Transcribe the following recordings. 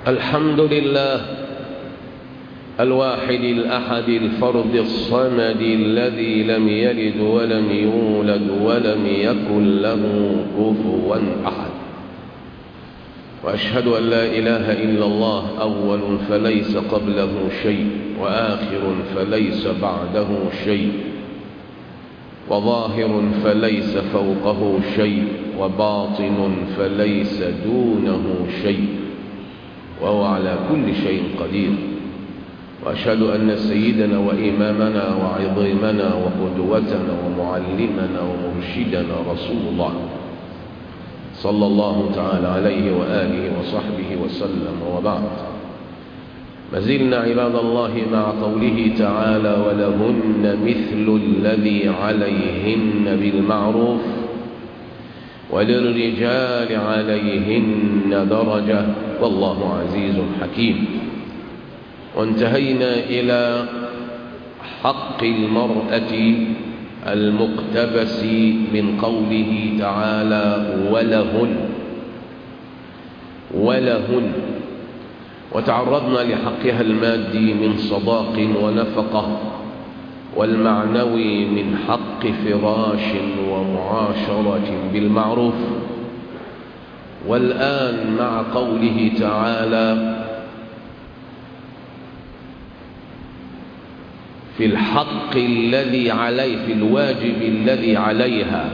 الحمد لله الواحد الأحد الفرد الصمد الذي لم يلد ولم يولد ولم يكن له كفوا أحد وأشهد أن لا إله إلا الله أول فليس قبله شيء وآخر فليس بعده شيء وظاهر فليس فوقه شيء وباطن فليس دونه شيء وهو على كل شيء قدير وأشهد أن سيدنا وإمامنا وعظيمنا وقدوتنا ومعلمنا ومرشدنا رسول الله صلى الله تعالى عليه وآله وصحبه وسلم وبعد ما زلنا عباد الله مع قوله تعالى ولهن مثل الذي عليهن بالمعروف وللرجال عليهن درجة والله عزيز حكيم وانتهينا إلى حق المرأة المقتبس من قوله تعالى ولهن ولهن وتعرضنا لحقها المادي من صداق ونفقة والمعنوي من حق فراش ومعاشرة بالمعروف والآن مع قوله تعالى في الحق الذي عليه في الواجب الذي عليها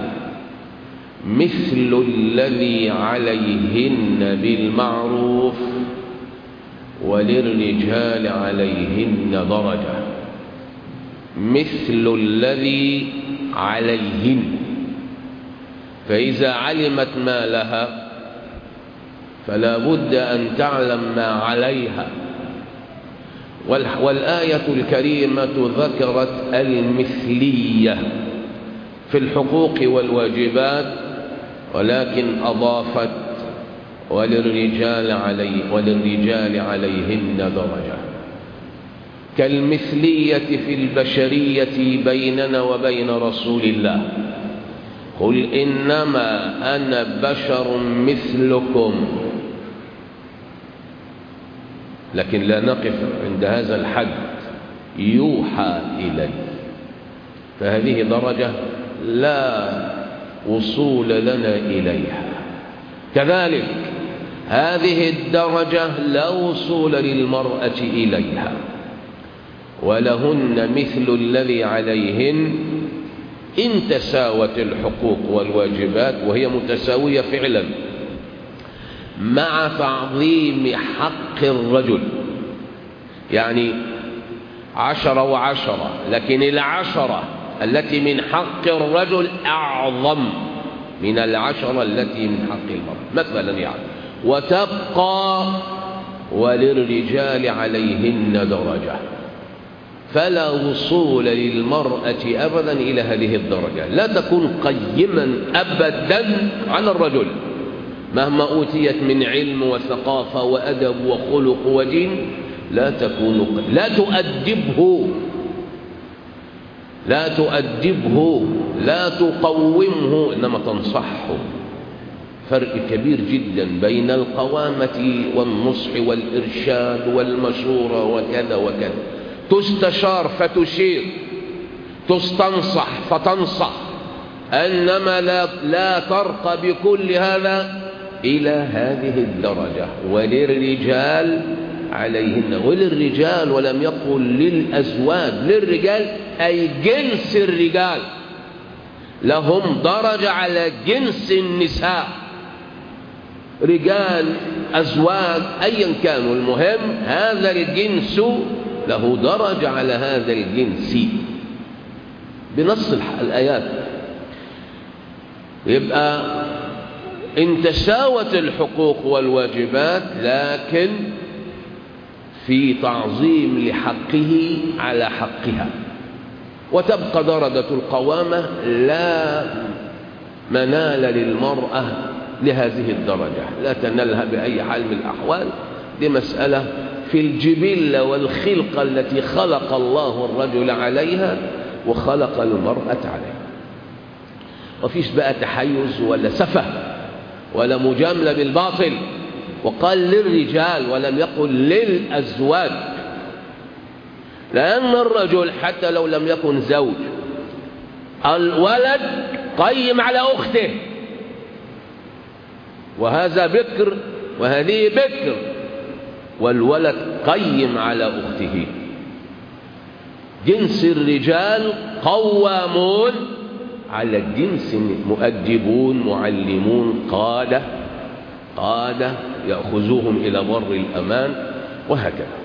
مثل الذي عليهن بالمعروف وللرجال عليهن درجة مثل الذي عليهن فإذا علمت ما لها فلا بد أن تعلم ما عليها والآية الكريمة ذكرت المثلية في الحقوق والواجبات ولكن أضافت وللرجال علي وللرجال عليهن درجة كالمثلية في البشرية بيننا وبين رسول الله قل إنما أنا بشر مثلكم لكن لا نقف عند هذا الحد يوحى إلي فهذه درجة لا وصول لنا إليها كذلك هذه الدرجة لا وصول للمرأة إليها ولهن مثل الذي عليهن إن تساوت الحقوق والواجبات وهي متساوية فعلا مع تعظيم حق الرجل يعني عشرة وعشرة لكن العشرة التي من حق الرجل أعظم من العشرة التي من حق المرأة مثلا يعني وتبقى وللرجال عليهن درجة فلا وصول للمرأة أبدا إلى هذه الدرجة لا تكون قيما أبدا على الرجل مهما أوتيت من علم وثقافة وأدب وخلق ودين لا تكون لا تؤدبه لا تؤدبه لا تقومه إنما تنصحه فرق كبير جدا بين القوامة والنصح والإرشاد والمشورة وكذا وكذا تستشار فتشير تستنصح فتنصح إنما لا, لا ترقى بكل هذا إلى هذه الدرجة وللرجال عليهن وللرجال ولم يقل للأزواج للرجال أي جنس الرجال لهم درجة على جنس النساء رجال أزواج أيا كانوا المهم هذا الجنس له درجة على هذا الجنس بنص الآيات يبقى إن تساوت الحقوق والواجبات لكن في تعظيم لحقه على حقها وتبقى درجة القوامة لا منال للمرأة لهذه الدرجة لا تنالها بأي حال من الأحوال دي مسألة في الجبلة والخلقة التي خلق الله الرجل عليها وخلق المرأة عليها وفيش بقى تحيز ولا سفه ولا مجاملة بالباطل وقال للرجال ولم يقل للأزواج لأن الرجل حتى لو لم يكن زوج الولد قيم على أخته وهذا بكر وهذه بكر والولد قيم على أخته جنس الرجال قوامون على الجنس مؤدبون معلمون قادة قادة يأخذوهم إلى بر الأمان وهكذا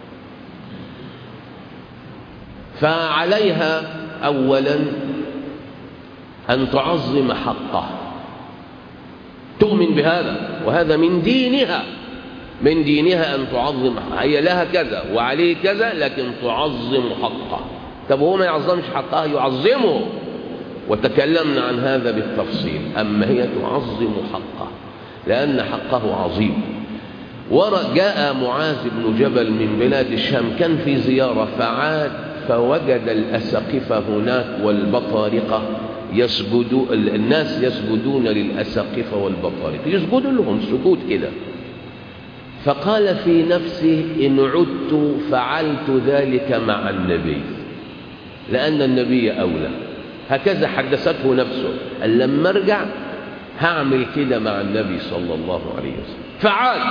فعليها أولا أن تعظم حقه تؤمن بهذا وهذا من دينها من دينها أن تعظم هي لها كذا وعليه كذا لكن تعظم حقه طب هو ما يعظمش حقها يعظمه وتكلمنا عن هذا بالتفصيل أما هي تعظم حقه لأن حقه عظيم جاء معاذ بن جبل من بلاد الشام كان في زيارة فعاد فوجد الأسقفة هناك والبطارقة يسجدوا الناس يسجدون للأساقفة والبطارقة يسجدوا لهم سجود كده فقال في نفسه إن عدت فعلت ذلك مع النبي لأن النبي أولى هكذا حدثته نفسه قال لما ارجع هعمل كده مع النبي صلى الله عليه وسلم فعاد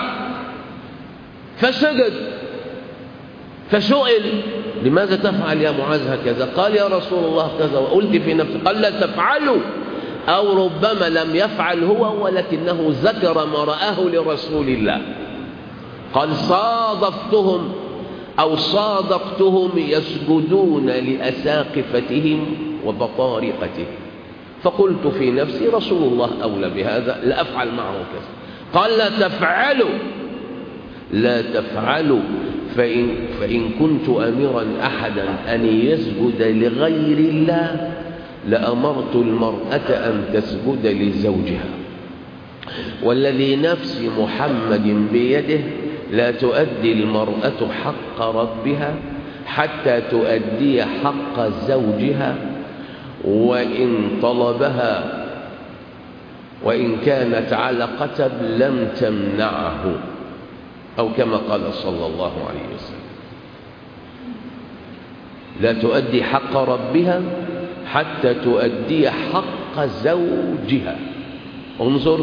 فسجد فسئل لماذا تفعل يا معاذ هكذا قال يا رسول الله كذا وقلت في نفسي قال لا تفعلوا أو ربما لم يفعل هو ولكنه ذكر ما رآه لرسول الله قال صادفتهم أو صادقتهم يسجدون لأساقفتهم وبطارقتهم فقلت في نفسي رسول الله أولى بهذا لا أفعل معه كذا قال لا تفعلوا لا تفعلوا فإن, فإن كنت أمرا أحدا أن يسجد لغير الله لأمرت المرأة أن تسجد لزوجها والذي نفس محمد بيده لا تؤدي المرأة حق ربها حتى تؤدي حق زوجها وإن طلبها وإن كانت على قتب لم تمنعه أو كما قال صلى الله عليه وسلم لا تؤدي حق ربها حتى تؤدي حق زوجها انظر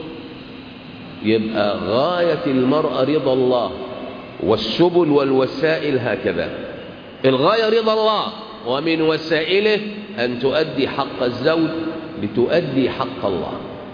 يبقى غاية المرأة رضا الله والسبل والوسائل هكذا الغاية رضا الله ومن وسائله أن تؤدي حق الزوج لتؤدي حق الله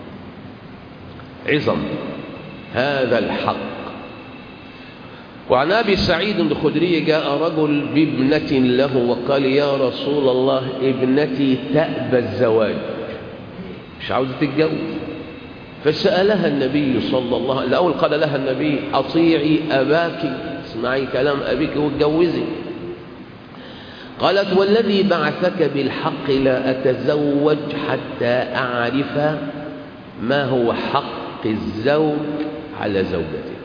عظم هذا الحق وعن أبي سعيد الخدري جاء رجل بابنة له وقال يا رسول الله ابنتي تأبى الزواج مش عاوزة تتجوز فسألها النبي صلى الله عليه وسلم الأول قال لها النبي أطيعي أباك اسمعي كلام أبيك واتجوزي قالت والذي بعثك بالحق لا أتزوج حتى أعرف ما هو حق الزوج على زوجته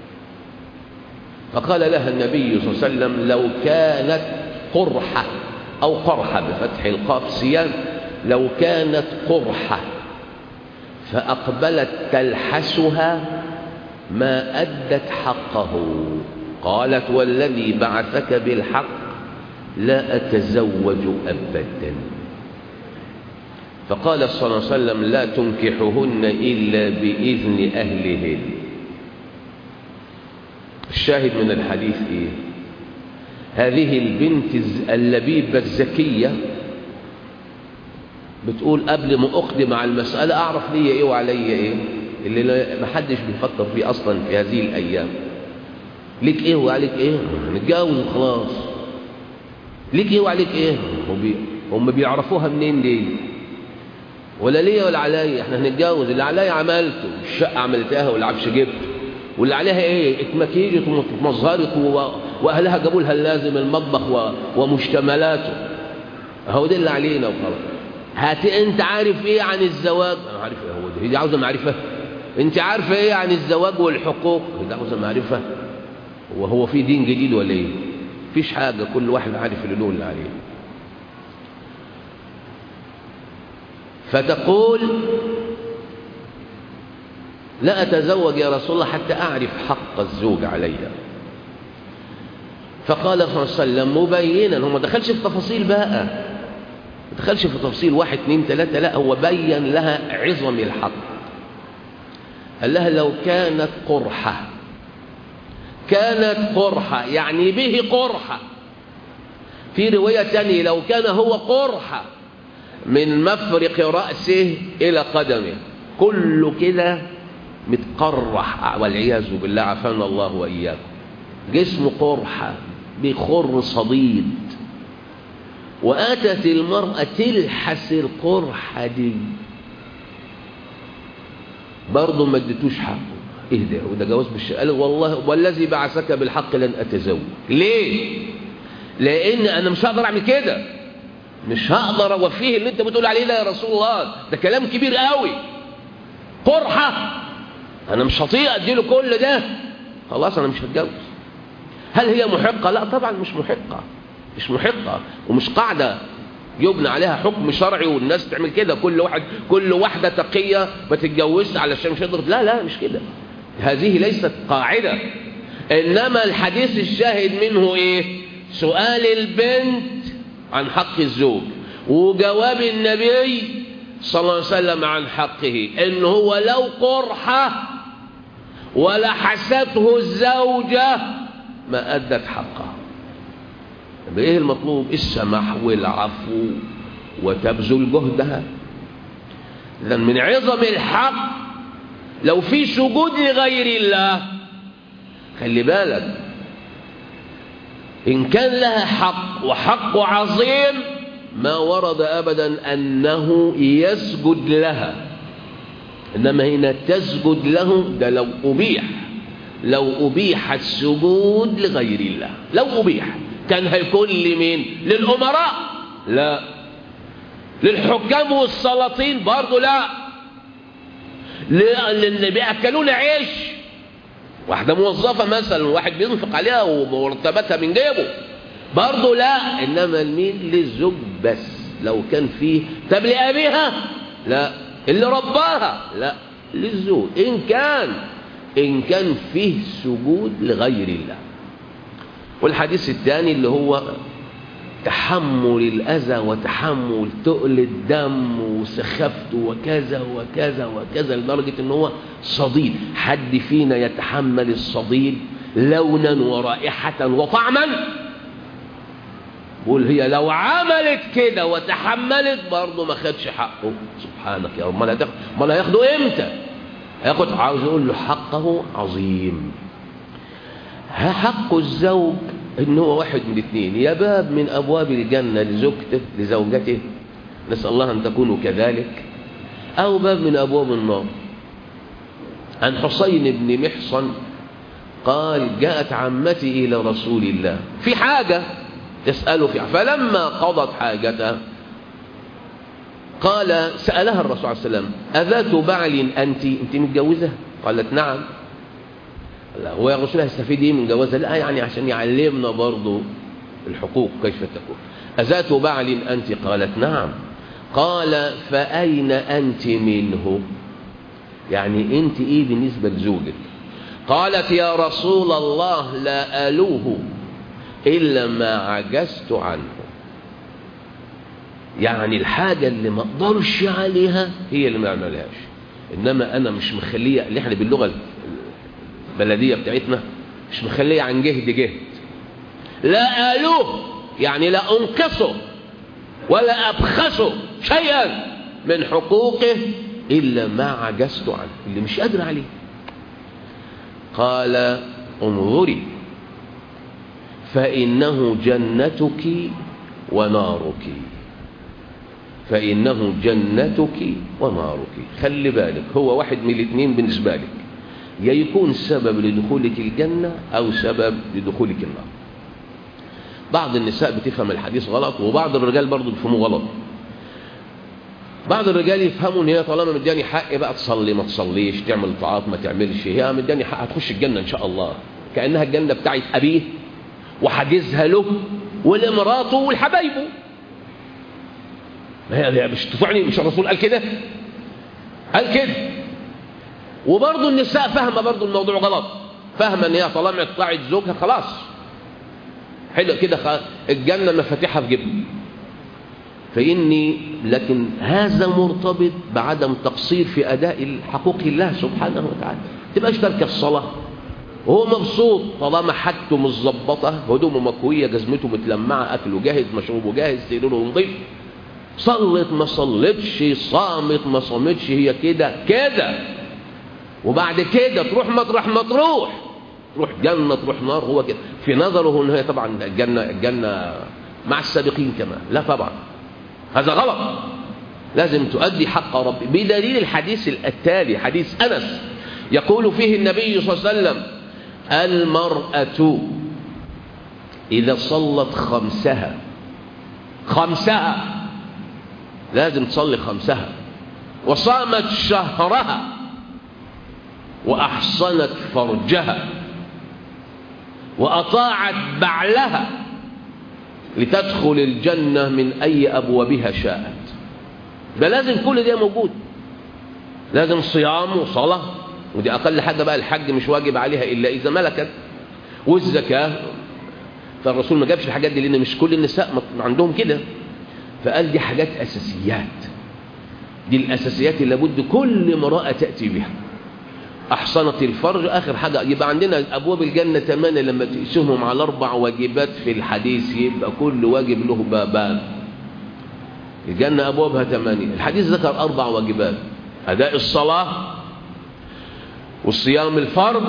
فقال لها النبي صلى الله عليه وسلم لو كانت قرحة أو قرحة بفتح القاف سيان لو كانت قرحة فأقبلت تلحسها ما أدت حقه قالت والذي بعثك بالحق لا أتزوج أبدا فقال صلى الله عليه وسلم لا تنكحهن إلا بإذن أهلهن الشاهد من الحديث إيه هذه البنت اللبيبة الزكية بتقول قبل ما أقدم على المسألة أعرف لي إيه وعلي إيه اللي ما حدش بيفكر فيه أصلا في هذه الأيام ليك إيه وعليك إيه نتجاوز وخلاص ليك إيه وعليك إيه هم بيعرفوها منين دي ولا ليا ولا عليا احنا هنتجاوز اللي عليا عملته الشقة عملتها والعفش جبته واللي عليها ايه اتمكيجت ومظهرت واهلها جابوا لها اللازم المطبخ ومشتملاته هو ده اللي علينا وخلاص هات انت عارف ايه عن الزواج انا عارف ايه هو ده دي عاوزه معرفه انت عارفه ايه عن الزواج والحقوق دي عاوزه معرفه وهو في دين جديد ولا ايه مفيش حاجه كل واحد عارف اللي له اللي عليه فتقول لا أتزوج يا رسول الله حتى أعرف حق الزوج علي فقال صلى الله عليه وسلم مبينا هو ما دخلش في تفاصيل بقى ما دخلش في تفصيل واحد اثنين ثلاثة لا هو بين لها عظم الحق قال لها لو كانت قرحة كانت قرحة يعني به قرحة في رواية تانية لو كان هو قرحة من مفرق رأسه إلى قدمه كله كده متقرح والعياذ بالله عافانا الله وإياكم جسمه قرحة بخر صديد وأتت المرأة تلحس القرحة دي برضه ما اديتوش حقه ايه ده وده جواز بالش قال والله والذي بعثك بالحق لن اتزوج ليه لان انا مش هقدر اعمل كده مش هقدر اوفيه اللي انت بتقول عليه ده يا رسول الله ده كلام كبير قوي قرحه انا مش هطيق اديله كل ده خلاص انا مش هتجوز هل هي محقه لا طبعا مش محقه مش محقه ومش قاعده يبنى عليها حكم شرعي والناس تعمل كده كل واحد كل واحدة تقية ما تتجوزش علشان مش قدرت لا لا مش كده هذه ليست قاعدة إنما الحديث الشاهد منه إيه سؤال البنت عن حق الزوج وجواب النبي صلى الله عليه وسلم عن حقه إن هو لو قرحة ولحسته الزوجة ما أدت حقها بإيه المطلوب السمح والعفو وتبذل جهدها إذا من عظم الحق لو في سجود لغير الله خلي بالك إن كان لها حق وحق عظيم ما ورد أبدا أنه يسجد لها إنما هنا تسجد له ده لو أبيح لو أبيح السجود لغير الله لو أبيح كان هيكون لمين للأمراء لا للحكام والسلاطين برضه لا للي بيأكلون عيش واحدة موظفة مثلا واحد بينفق عليها ومرتباتها من جيبه برضه لا إنما المين للزوج بس لو كان فيه طب لأبيها لا اللي رباها لا للزوج إن كان إن كان فيه سجود لغير الله والحديث الثاني اللي هو تحمل الأذى وتحمل تقل الدم وسخافته وكذا وكذا وكذا لدرجة ان هو صديد حد فينا يتحمل الصديد لونا ورائحة وطعما قول هي لو عملت كده وتحملت برضه ما خدش حقه سبحانك يا رب ما لا هياخده امتى هياخد عاوز يقول له حقه عظيم حق الزوج ان هو واحد من الاثنين يا باب من ابواب الجنه لزوجته لزوجته نسال الله ان تكونوا كذلك او باب من ابواب النار عن حسين بن محصن قال جاءت عمتي الى رسول الله في حاجه تساله فيها فلما قضت حاجتها قال سالها الرسول عليه السلام اذات بعل انت انت متجوزه قالت نعم لا هو يا رسول الله هيستفيد ايه من جوازها لا يعني عشان يعلمنا برضه الحقوق كيف تكون أذات بعل أنت قالت نعم قال فأين أنت منه يعني أنت إيه بالنسبة لزوجك قالت يا رسول الله لا ألوه إلا ما عجزت عنه يعني الحاجة اللي ما اقدرش عليها هي اللي ما اعملهاش إنما أنا مش مخلية اللي احنا باللغة البلدية بتاعتنا مش مخلية عن جهد جهد لا آلوه يعني لا أنقصه ولا أبخسه شيئا من حقوقه إلا ما عجزت عنه اللي مش قادر عليه قال انظري فإنه جنتك ونارك فإنه جنتك ونارك خلي بالك هو واحد من الاثنين بالنسبة لك يا يكون سبب لدخولك الجنة أو سبب لدخولك النار بعض النساء بتفهم الحديث غلط وبعض الرجال برضه بيفهموه غلط بعض الرجال يفهموا ان هي طالما مداني حق بقى تصلي ما تصليش تعمل طاعات ما تعملش هي مداني حق هتخش الجنه ان شاء الله كانها الجنه بتاعت ابيه وحاجزها له ولمراته ولحبايبه ما هي مش تطعني مش الرسول قال كده قال كده وبرضه النساء فاهمه برضه الموضوع غلط فاهمه ان هي طالما طاعت زوجها خلاص حلو كده خ... الجنه مفاتيحها في جيبها فاني لكن هذا مرتبط بعدم تقصير في اداء حقوق الله سبحانه وتعالى تبقاش ترك الصلاه وهو مبسوط طالما حاجته متظبطه هدومه مكويه جزمته متلمعه اكله جاهز مشروبه جاهز سريره نظيف صلت ما صلتش صامت ما صامتش هي كده كده وبعد كده تروح مطرح ما تروح تروح جنة تروح نار هو كده في نظره ان هي طبعا الجنة الجنة مع السابقين كمان لا طبعا هذا غلط لازم تؤدي حق ربي بدليل الحديث التالي حديث أنس يقول فيه النبي صلى الله عليه وسلم المرأة إذا صلت خمسها خمسها لازم تصلي خمسها وصامت شهرها وأحصنت فرجها وأطاعت بعلها لتدخل الجنة من أي أبوابها شاءت ده لازم كل ده موجود لازم صيام وصلاة ودي أقل حاجة بقى الحج مش واجب عليها إلا إذا ملكت والزكاة فالرسول ما جابش الحاجات دي لأن مش كل النساء عندهم كده فقال دي حاجات أساسيات دي الأساسيات اللي لابد كل امرأة تأتي بها أحصنت الفرج آخر حاجة يبقى عندنا أبواب الجنة ثمانية لما تقسمهم على أربع واجبات في الحديث يبقى كل واجب له بابان الجنة أبوابها ثمانية الحديث ذكر أربع واجبات أداء الصلاة والصيام الفرض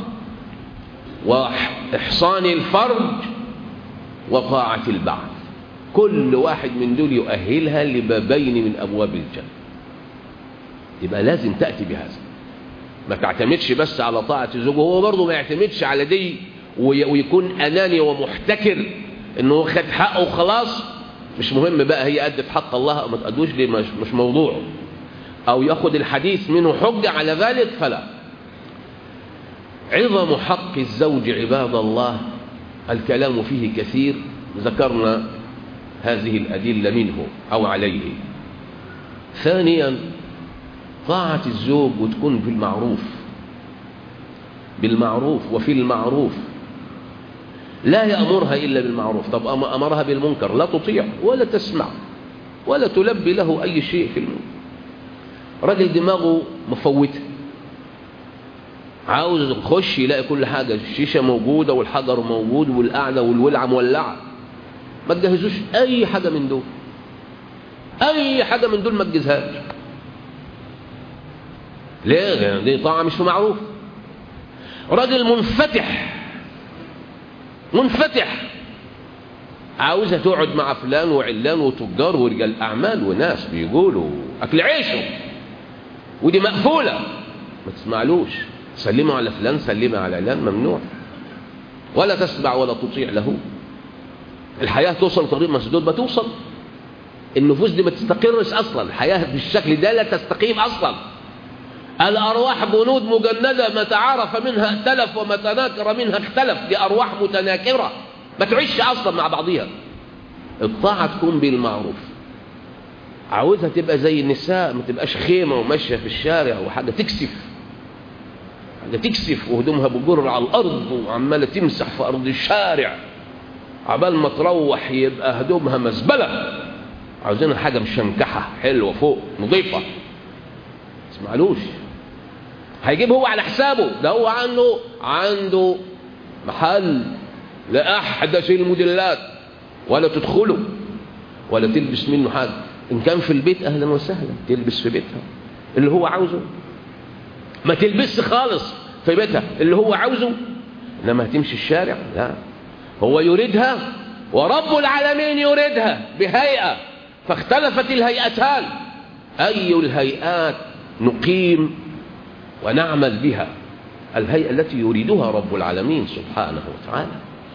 وإحصان الفرج وطاعة البعث كل واحد من دول يؤهلها لبابين من أبواب الجنة يبقى لازم تأتي بهذا ما تعتمدش بس على طاعة الزوج وهو برضه ما يعتمدش على دي ويكون أناني ومحتكر إنه خد حقه وخلاص مش مهم بقى هي أدت حق الله أو ما تأدوش ليه مش, مش موضوعه أو يأخذ الحديث منه حجة على ذلك فلا عظم حق الزوج عباد الله الكلام فيه كثير ذكرنا هذه الأدلة منه أو عليه ثانيا طاعة الزوج وتكون بالمعروف بالمعروف وفي المعروف لا يأمرها إلا بالمعروف طب أمرها بالمنكر لا تطيع ولا تسمع ولا تلبي له أي شيء في المنكر راجل دماغه مفوته عاوز يخش يلاقي كل حاجة الشيشة موجودة والحجر موجود والقعدة والولعة مولعة ما تجهزوش أي حاجة من دول أي حاجة من دول ما تجهزهاش ليه دي طاعة مش في معروف راجل منفتح منفتح عاوزة تقعد مع فلان وعلان وتجار ورجال أعمال وناس بيقولوا أكل عيشه ودي مقفولة ما تسمعلوش سلموا على فلان سلموا على علان ممنوع ولا تسمع ولا تطيع له الحياة توصل طريق مسدود ما توصل النفوس دي ما تستقرش أصلا الحياة بالشكل ده لا تستقيم أصلا الأرواح جنود مجندة ما تعارف منها ائتلف وما تناكر منها اختلف دي أرواح متناكرة ما تعيش أصلا مع بعضها الطاعة تكون بالمعروف عاوزها تبقى زي النساء ما تبقاش خيمة وماشية في الشارع وحاجة تكسف حاجة تكسف وهدومها بجر على الأرض وعمالة تمسح في أرض الشارع عبال ما تروح يبقى هدومها مزبلة عاوزينها حاجة مشنكحة حلوة فوق نظيفة اسمعلوش هيجيب هو على حسابه ده هو عنده عنده محل لأحدث الموديلات ولا تدخله ولا تلبس منه حاجة إن كان في البيت أهلا وسهلا تلبس في بيتها اللي هو عاوزه ما تلبسش خالص في بيتها اللي هو عاوزه إنما هتمشي الشارع لا هو يريدها ورب العالمين يريدها بهيئة فاختلفت الهيئتان أي الهيئات نقيم ونعمل بها الهيئة التي يريدها رب العالمين سبحانه وتعالى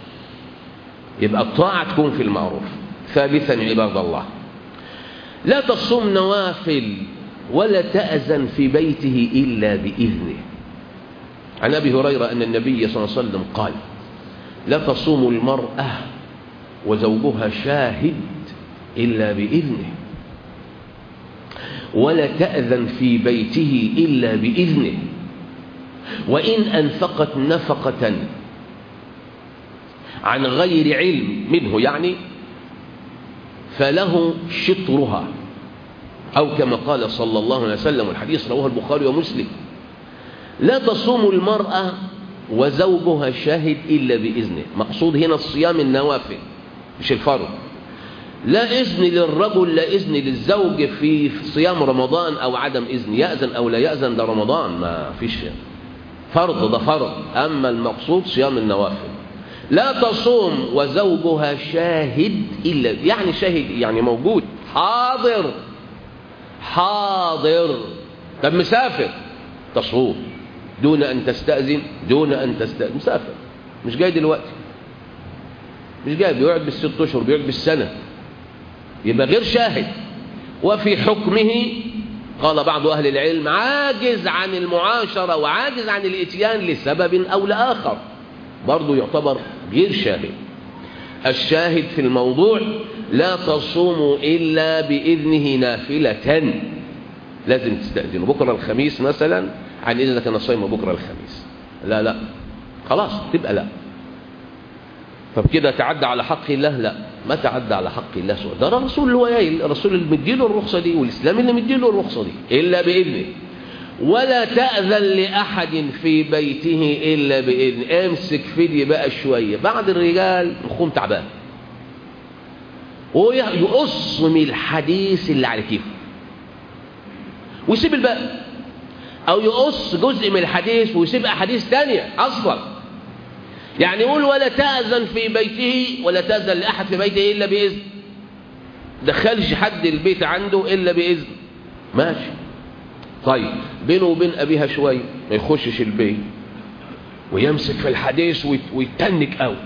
يبقى الطاعة تكون في المعروف ثالثا عباد الله لا تصوم نوافل ولا تأذن في بيته إلا بإذنه عن أبي هريرة أن النبي صلى الله عليه وسلم قال لا تصوم المرأة وزوجها شاهد إلا بإذنه ولا تأذن في بيته إلا بإذنه وإن أنفقت نفقة عن غير علم منه يعني فله شطرها أو كما قال صلى الله عليه وسلم والحديث رواه البخاري ومسلم لا تصوم المرأة وزوجها شاهد إلا بإذنه مقصود هنا الصيام النوافل مش الفرض لا إذن للرجل لا إذن للزوج في صيام رمضان أو عدم إذن يأذن أو لا يأذن ده رمضان ما فيش فرض ده فرض أما المقصود صيام النوافل لا تصوم وزوجها شاهد إلا يعني شاهد يعني موجود حاضر حاضر طب مسافر تصوم دون أن تستأذن دون أن تستأذن مسافر مش جاي دلوقتي مش جاي بيقعد بالست أشهر بيقعد بالسنة يبقى غير شاهد وفي حكمه قال بعض أهل العلم عاجز عن المعاشرة وعاجز عن الإتيان لسبب أو لآخر برضه يعتبر غير شاهد الشاهد في الموضوع لا تصوموا إلا بإذنه نافلة لازم تستأذنوا بكرة الخميس مثلا عن إذنك أنا صايمة بكرة الخميس لا لا خلاص تبقى لا طب كده تعدى على حق الله لا ما تعدى على حق الله سؤال ده الرسول اللي هو قايل الرسول اللي مديله الرخصة دي والإسلام اللي مديله الرخصة دي إلا بإذنه ولا تأذن لأحد في بيته إلا بإذن امسك فدي بقى شوية بعض الرجال مخهم تعبان ويقص من الحديث اللي على كيفه ويسيب الباقي أو يقص جزء من الحديث ويسيب أحاديث تانية أصلا يعني يقول ولا تأذن في بيته ولا تأذن لأحد في بيته إلا بإذن دخلش حد البيت عنده إلا بإذن ماشي طيب بينه وبين أبيها شوية ما يخشش البيت ويمسك في الحديث ويتنك قوي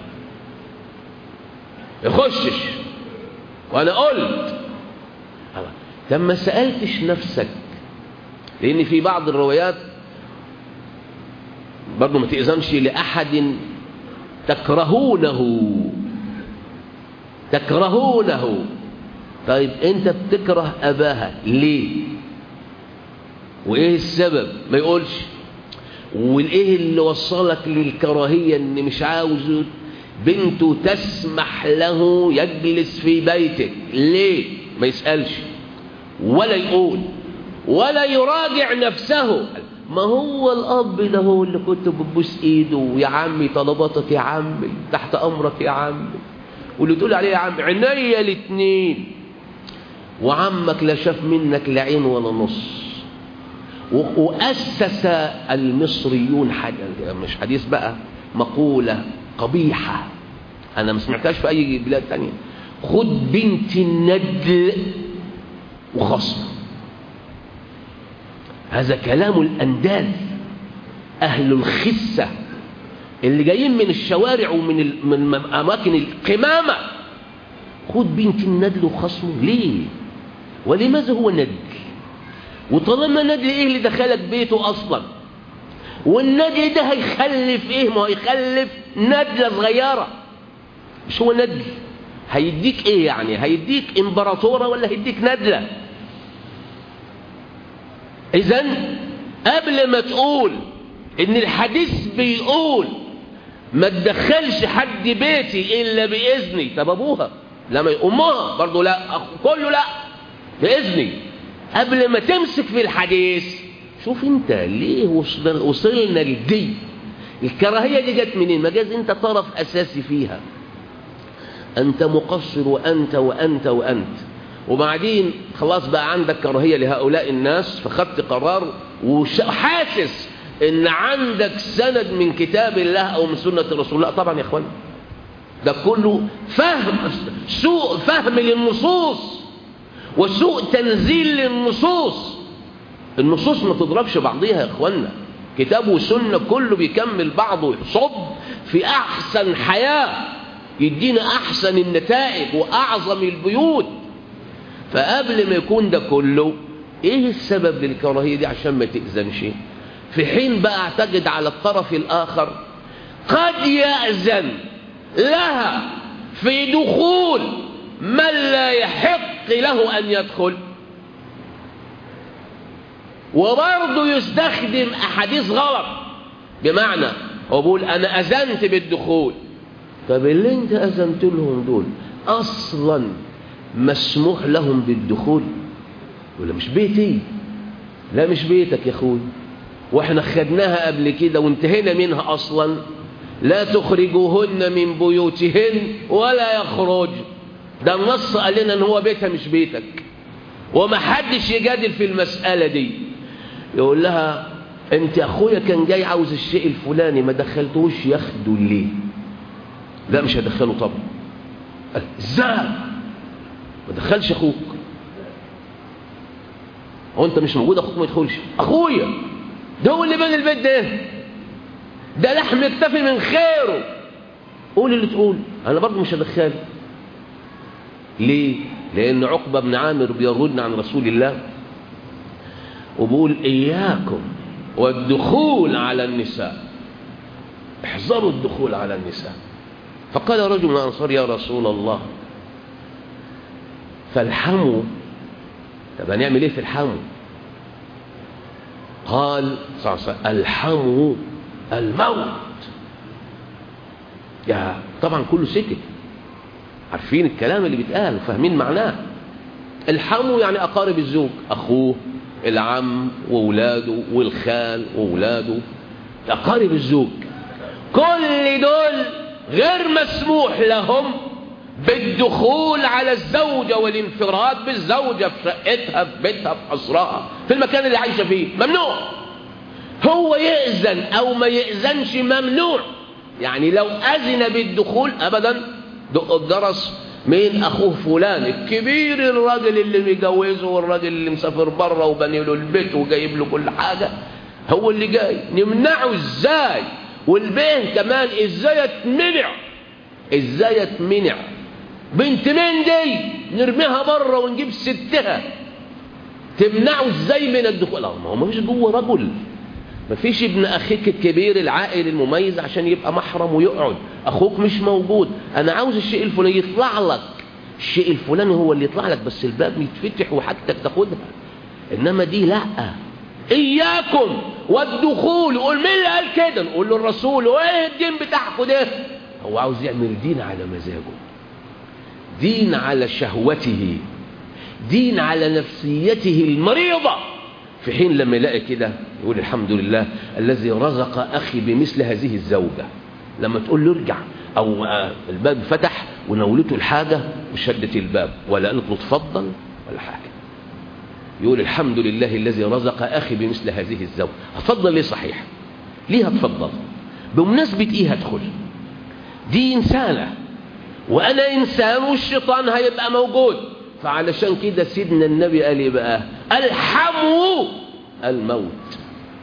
يخشش وأنا قلت طب ما سألتش نفسك لأن في بعض الروايات برضه ما تأذنش لأحد تكرهونه تكرهونه طيب انت بتكره اباها ليه وايه السبب ما يقولش والايه اللي وصلك للكراهيه ان مش عاوز بنته تسمح له يجلس في بيتك ليه ما يسالش ولا يقول ولا يراجع نفسه ما هو الأب ده هو اللي كنت بتبوس إيده يا عمي طلباتك يا عمي تحت أمرك يا عمي واللي تقول عليه يا عمي عينيا الاتنين وعمك لا شاف منك لا عين ولا نص وأسس المصريون حاجة مش حديث بقى مقولة قبيحة أنا ما سمعتهاش في أي بلاد تانية خد بنت الندل وخصم هذا كلام الأندال أهل الخسة اللي جايين من الشوارع ومن من أماكن القمامة خد بنت الندل وخصمه ليه ولماذا هو ندل وطالما ندل ايه اللي دخلك بيته اصلا والندل ده هيخلف ايه ما هيخلف ندلة صغيرة مش هو ندل هيديك ايه يعني هيديك امبراطورة ولا هيديك ندلة اذا قبل ما تقول ان الحديث بيقول ما تدخلش حد بيتي الا باذني طب ابوها لما امها برضه لا كله لا باذني قبل ما تمسك في الحديث شوف انت ليه وصلنا لدي الكراهيه دي جت منين ما جاز انت طرف اساسي فيها انت مقصر وانت وانت وانت وبعدين خلاص بقى عندك كراهيه لهؤلاء الناس فخدت قرار وحاسس ان عندك سند من كتاب الله او من سنه رسول الله طبعا يا اخوان ده كله فهم سوء فهم للنصوص وسوء تنزيل للنصوص النصوص ما تضربش بعضيها يا اخوانا كتاب وسنة كله بيكمل بعضه يصب في احسن حياة يدينا احسن النتائج واعظم البيوت فقبل ما يكون ده كله ايه السبب للكراهية دي عشان ما تأذنش في حين بقى اعتقد على الطرف الاخر قد يأذن لها في دخول من لا يحق له أن يدخل وبرضه يستخدم أحاديث غلط بمعنى هو بيقول أنا أذنت بالدخول طب اللي أنت أذنت لهم دول أصلا مسموح لهم بالدخول ولا مش بيتي لا مش بيتك يا أخوي واحنا خدناها قبل كده وانتهينا منها أصلا لا تخرجوهن من بيوتهن ولا يخرج ده النص قال لنا ان هو بيتها مش بيتك وما حدش يجادل في المسألة دي يقول لها انت اخويا كان جاي عاوز الشيء الفلاني ما دخلتوش ياخده ليه لا مش هدخله طبعا ازاي ما دخلش اخوك هو انت مش موجود اخوك ما يدخلش اخويا ده هو اللي بنى البيت ده ده لحم يكتفي من خيره قول اللي تقول انا برضه مش هدخله ليه لان عقبه بن عامر بيرد عن رسول الله وبيقول اياكم والدخول على النساء احذروا الدخول على النساء فقال رجل من الانصار يا رسول الله فالحموا طب هنعمل ايه في الحمو قال صلى الله عليه وسلم الحموا الموت يا طبعا كله سكت عارفين الكلام اللي بيتقال وفاهمين معناه الحمو يعني أقارب الزوج أخوه العم وولاده والخال وولاده أقارب الزوج كل دول غير مسموح لهم بالدخول على الزوجة والانفراد بالزوجة في شقتها في بيتها في قصرها في المكان اللي عايشة فيه ممنوع هو يأذن أو ما يأذنش ممنوع يعني لو أذن بالدخول أبدا دق الجرس مين أخوه فلان الكبير الراجل اللي مجوزه والراجل اللي مسافر بره وبني له البيت وجايب له كل حاجة هو اللي جاي نمنعه ازاي والبيه كمان ازاي يتمنع ازاي يتمنع بنت مين دي نرميها بره ونجيب ستها تمنعه ازاي من الدخول لا ما هو مفيش جوه رجل مفيش ابن اخيك الكبير العائل المميز عشان يبقى محرم ويقعد اخوك مش موجود انا عاوز الشيء الفلاني يطلع لك الشيء الفلاني هو اللي يطلع لك بس الباب يتفتح وحاجتك تاخدها انما دي لا اياكم والدخول قول مين اللي قال كده نقول له الرسول وايه الدين بتاعكم ده هو عاوز يعمل دين على مزاجه دين على شهوته دين على نفسيته المريضة في حين لما يلاقي كده يقول الحمد لله الذي رزق أخي بمثل هذه الزوجة لما تقول له ارجع أو الباب فتح ونولته الحاجة وشدت الباب ولا قالت له تفضل ولا حاجة يقول الحمد لله الذي رزق أخي بمثل هذه الزوجة هتفضل ليه صحيح ليه هتفضل بمناسبة ايه هدخل دي إنسانة وأنا إنسان والشيطان هيبقى موجود فعلشان كده سيدنا النبي قال ايه بقى الحموا الموت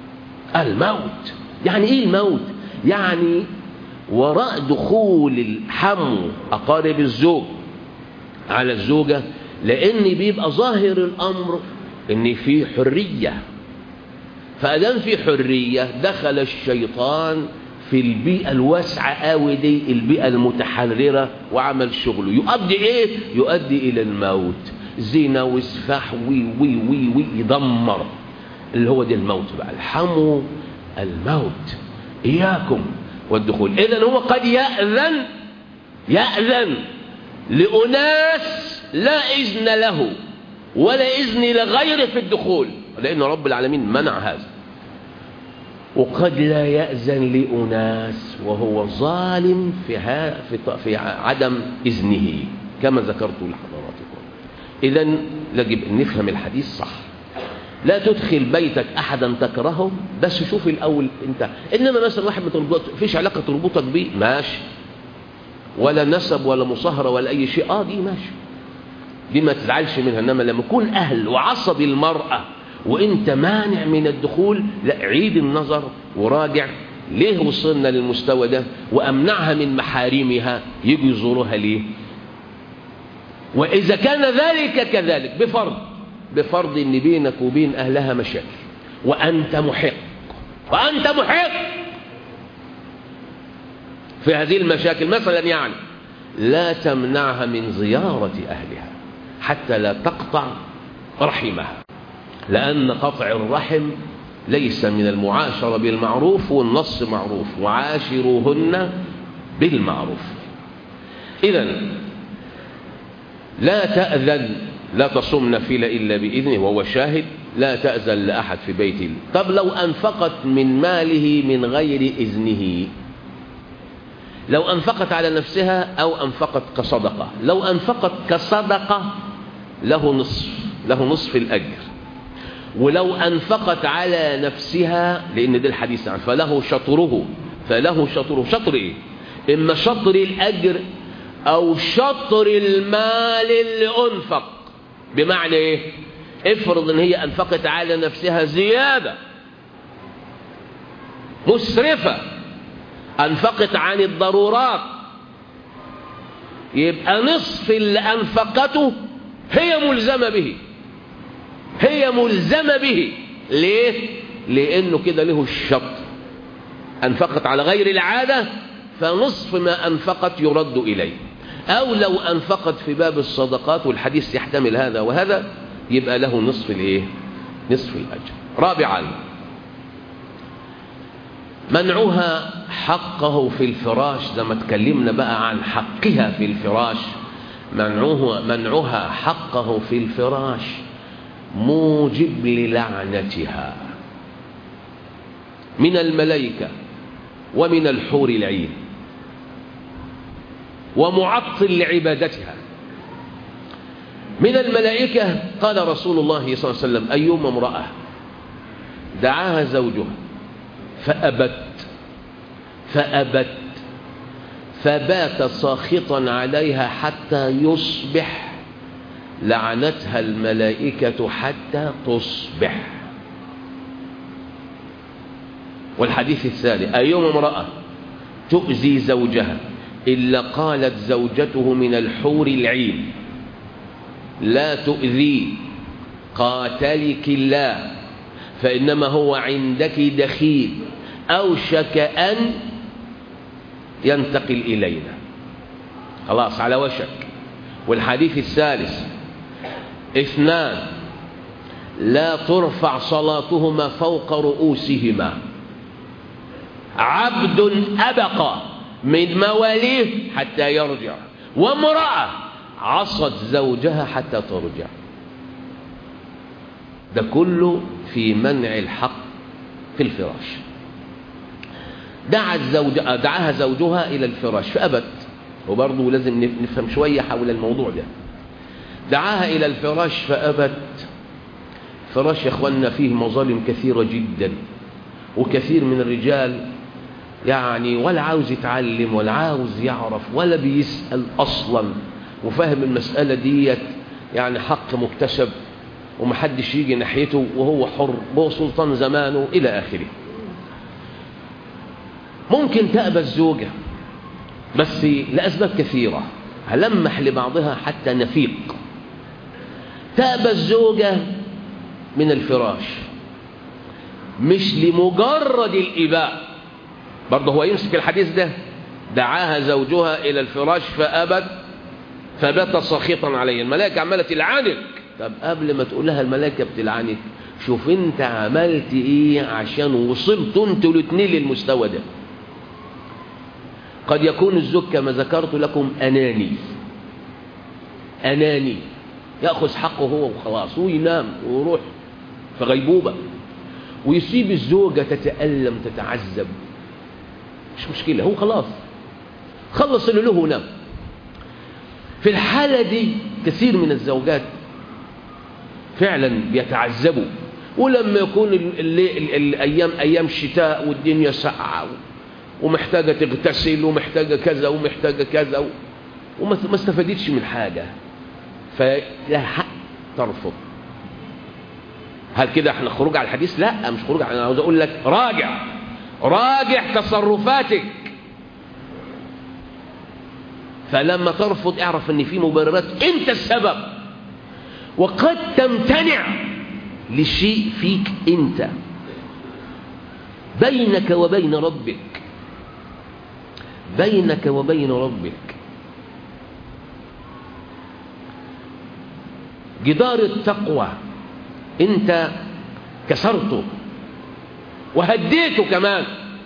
الموت يعني ايه الموت يعني وراء دخول الحمو أقارب الزوج على الزوجة لأن بيبقى ظاهر الأمر إن في حرية فأدام في حرية دخل الشيطان في البيئة الواسعة قوي دي البيئة المتحررة وعمل شغله يؤدي ايه يؤدي الى الموت زنا وسفاح وي وي وي وي يدمر اللي هو دي الموت بقى الحموا الموت اياكم والدخول اذا هو قد يأذن يأذن لأناس لا إذن له ولا إذن لغيره في الدخول لأن رب العالمين منع هذا وقد لا يأذن لأناس وهو ظالم في, في, في عدم إذنه كما ذكرت لحضراتكم إذا يجب أن نفهم الحديث صح لا تدخل بيتك أحدا تكرهه بس شوف الأول أنت إنما مثلا واحد متربط فيش علاقة تربطك بيه ماشي ولا نسب ولا مصاهرة ولا أي شيء آه دي ماشي دي ما تزعلش منها إنما لما يكون أهل وعصب المرأة وانت مانع من الدخول لا عيد النظر وراجع ليه وصلنا للمستوى ده وامنعها من محارمها يجوا يزوروها ليه واذا كان ذلك كذلك بفرض بفرض ان بينك وبين اهلها مشاكل وانت محق وانت محق في هذه المشاكل مثلا يعني لا تمنعها من زيارة أهلها حتى لا تقطع رحمها لأن قطع الرحم ليس من المعاشرة بالمعروف والنص معروف وعاشروهن بالمعروف إذا لا تأذن لا تصوم نفيلة إلا بإذنه وهو شاهد لا تأذن لأحد في بيته طب لو أنفقت من ماله من غير إذنه لو أنفقت على نفسها أو أنفقت كصدقة لو أنفقت كصدقة له نصف له نصف الأجر ولو أنفقت على نفسها لأن ده الحديث عنه فله شطره فله شطره شطر إيه إما شطر الأجر أو شطر المال اللي أنفق بمعنى إيه افرض إن هي أنفقت على نفسها زيادة مسرفة أنفقت عن الضرورات يبقى نصف اللي أنفقته هي ملزمة به هي ملزمة به ليه؟ لأنه كده له الشط أنفقت على غير العادة فنصف ما أنفقت يرد إليه أو لو أنفقت في باب الصدقات والحديث يحتمل هذا وهذا يبقى له نصف الإيه؟ نصف الأجر رابعا منعها حقه في الفراش زي ما اتكلمنا بقى عن حقها في الفراش منعه منعها حقه في الفراش موجب للعنتها من الملائكة ومن الحور العين ومعطل لعبادتها من الملائكة قال رسول الله صلى الله عليه وسلم أيما امرأة دعاها زوجها فأبت فأبت فبات ساخطا عليها حتى يصبح لعنتها الملائكة حتى تصبح والحديث الثاني أيوم امرأة تؤذي زوجها إلا قالت زوجته من الحور العين لا تؤذي قاتلك الله فإنما هو عندك دخيل أوشك أن ينتقل إلينا خلاص على وشك والحديث الثالث اثنان لا ترفع صلاتهما فوق رؤوسهما عبد أبقى من مواليه حتى يرجع وامرأة عصت زوجها حتى ترجع ده كله في منع الحق في الفراش دعت زوج... دعاها زوجها إلى الفراش فأبت وبرضه لازم نفهم شوية حول الموضوع ده دعاها إلى الفراش فأبت فراش يا أخوانا فيه مظالم كثيرة جدا وكثير من الرجال يعني ولا عاوز يتعلم ولا عاوز يعرف ولا بيسأل أصلا وفاهم المسألة ديت يعني حق مكتسب ومحدش يجي ناحيته وهو حر هو سلطان زمانه إلى آخره ممكن تأبى الزوجة بس لأسباب كثيرة هلمح لبعضها حتى نفيق تأبى الزوجة من الفراش مش لمجرد الإباء برضه هو يمسك الحديث ده دعاها زوجها إلى الفراش فأبت فبات سخيطا عليه الملائكة عمالة تلعنك طب قبل ما تقول لها الملائكة بتلعنك شوف انت عملت ايه عشان وصلتوا انتوا الاثنين للمستوى ده قد يكون الزوج كما ذكرت لكم أناني أناني يأخذ حقه هو وخلاص وينام ويروح في غيبوبة ويسيب الزوجة تتألم تتعذب مش مشكلة هو خلاص خلص اللي له ونام في الحالة دي كثير من الزوجات فعلا بيتعذبوا ولما يكون الأيام أيام شتاء والدنيا ساقعة ومحتاجة تغتسل ومحتاجة كذا ومحتاجة كذا وما استفادتش من حاجة فلها حق ترفض هل كده احنا خروج على الحديث لا مش خروج انا عاوز اقول لك راجع راجع تصرفاتك فلما ترفض اعرف ان في مبررات انت السبب وقد تمتنع لشيء فيك انت بينك وبين ربك بينك وبين ربك جدار التقوى انت كسرته وهديته كمان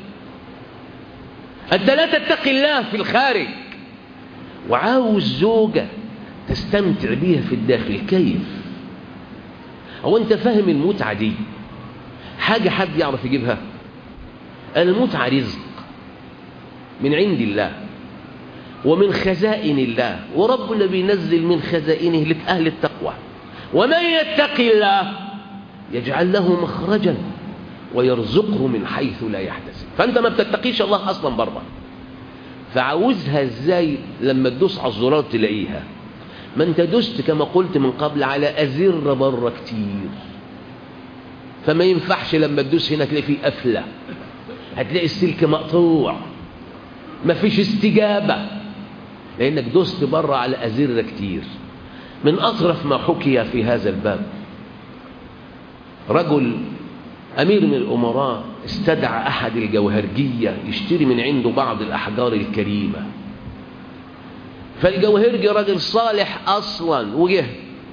أنت لا تتقي الله في الخارج وعاوز زوجة تستمتع بيها في الداخل كيف هو أنت فاهم المتعة دي حاجة حد يعرف يجيبها المتعة رزق من عند الله ومن خزائن الله وربنا بينزل من خزائنه لأهل التقوى ومن يتق الله يجعل له مخرجا ويرزقه من حيث لا يحتسب فأنت ما بتتقيش الله أصلا بره فعاوزها ازاي لما تدوس على الزرار تلاقيها ما انت دوست كما قلت من قبل على أزر بره كتير فما ينفعش لما تدوس هنا تلاقي فيه قفله هتلاقي السلك مقطوع مفيش استجابة لأنك دوست بره على أزرة كتير من أطرف ما حكي في هذا الباب رجل أمير من الأمراء استدعى أحد الجوهرجية يشتري من عنده بعض الأحجار الكريمة فالجوهرجي راجل صالح أصلا وجه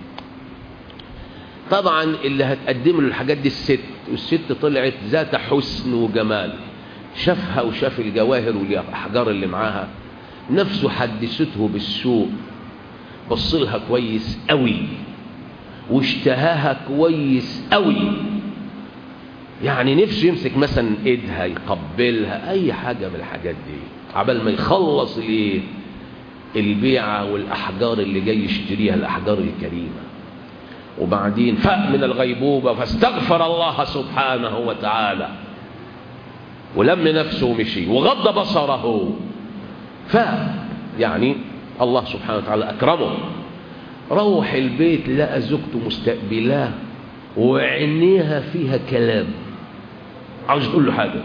طبعا اللي هتقدم له الحاجات دي الست والست طلعت ذات حسن وجمال شافها وشاف الجواهر والأحجار اللي معاها نفسه حدثته بالسوء بصلها كويس قوي واشتهاها كويس قوي يعني نفسه يمسك مثلا ايدها يقبلها اي حاجة من الحاجات دي عبال ما يخلص الايه البيعة والاحجار اللي جاي يشتريها الاحجار الكريمة وبعدين فاق من الغيبوبة فاستغفر الله سبحانه وتعالى ولم نفسه ومشي وغض بصره ف يعني الله سبحانه وتعالى أكرمه روح البيت لقى زوجته مستقبلاه وعينيها فيها كلام عاوز تقول له حاجة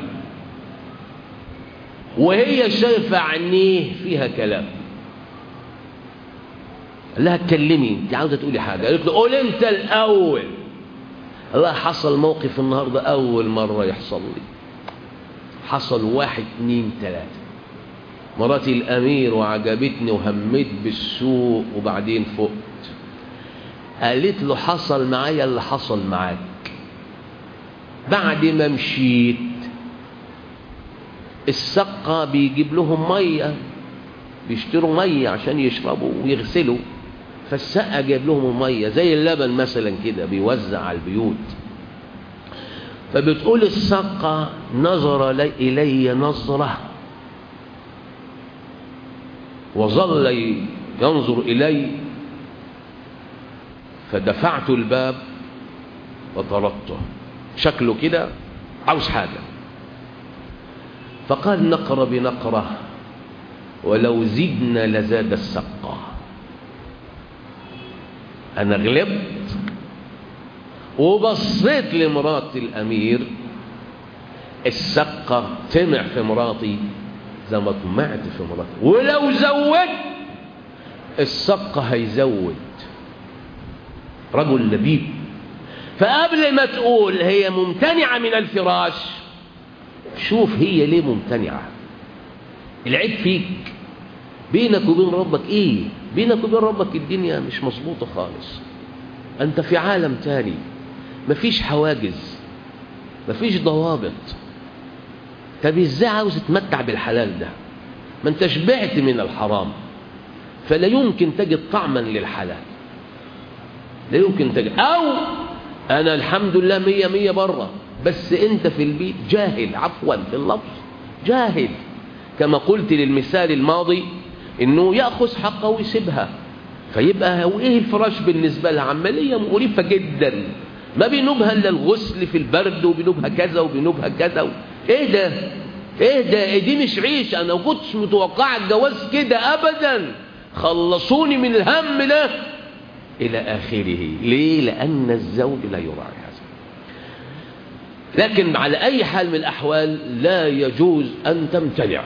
وهي شايفة عينيه فيها كلام قال لها اتكلمي انت عاوزة تقولي حاجة قالت له قول انت الأول الله حصل موقف النهاردة أول مرة يحصل لي حصل واحد اتنين تلاتة مراتي الأمير وعجبتني وهمت بالسوء وبعدين فقت قالت له حصل معايا اللي حصل معاك بعد ما مشيت السقة بيجيب لهم مية بيشتروا مية عشان يشربوا ويغسلوا فالسقة جايب لهم المية زي اللبن مثلا كده بيوزع على البيوت فبتقول السقة نظر إلي نظرة وظل ينظر إلي فدفعت الباب وطردته شكله كده عاوز حاجة فقال نقر بنقرة ولو زدنا لزاد السقة أنا غلبت وبصيت لمرات الأمير السقة طمع في مراتي زي ما طمعت في مراتي ولو زود السقة هيزود رجل لبيب فقبل ما تقول هي ممتنعة من الفراش شوف هي ليه ممتنعة العيب فيك بينك وبين ربك ايه بينك وبين ربك الدنيا مش مظبوطة خالص انت في عالم تاني مفيش حواجز مفيش ضوابط طب ازاي عاوز تتمتع بالحلال ده ما انت شبعت من الحرام فلا يمكن تجد طعما للحلال لا يمكن تجد او انا الحمد لله مية مية بره بس انت في البيت جاهل عفوا في اللفظ جاهل كما قلت للمثال الماضي انه ياخذ حقه ويسيبها فيبقى هو ايه الفراش بالنسبه لها عمليه مقرفه جدا ما بينوبها الا الغسل في البرد وبينوبها كذا وبينوبها كذا و... ايه ده ايه ده إيه دي مش عيش انا ما كنتش متوقع الجواز كده ابدا خلصوني من الهم ده الى اخره ليه لان الزوج لا يراعي هذا لكن على اي حال من الاحوال لا يجوز ان تمتنع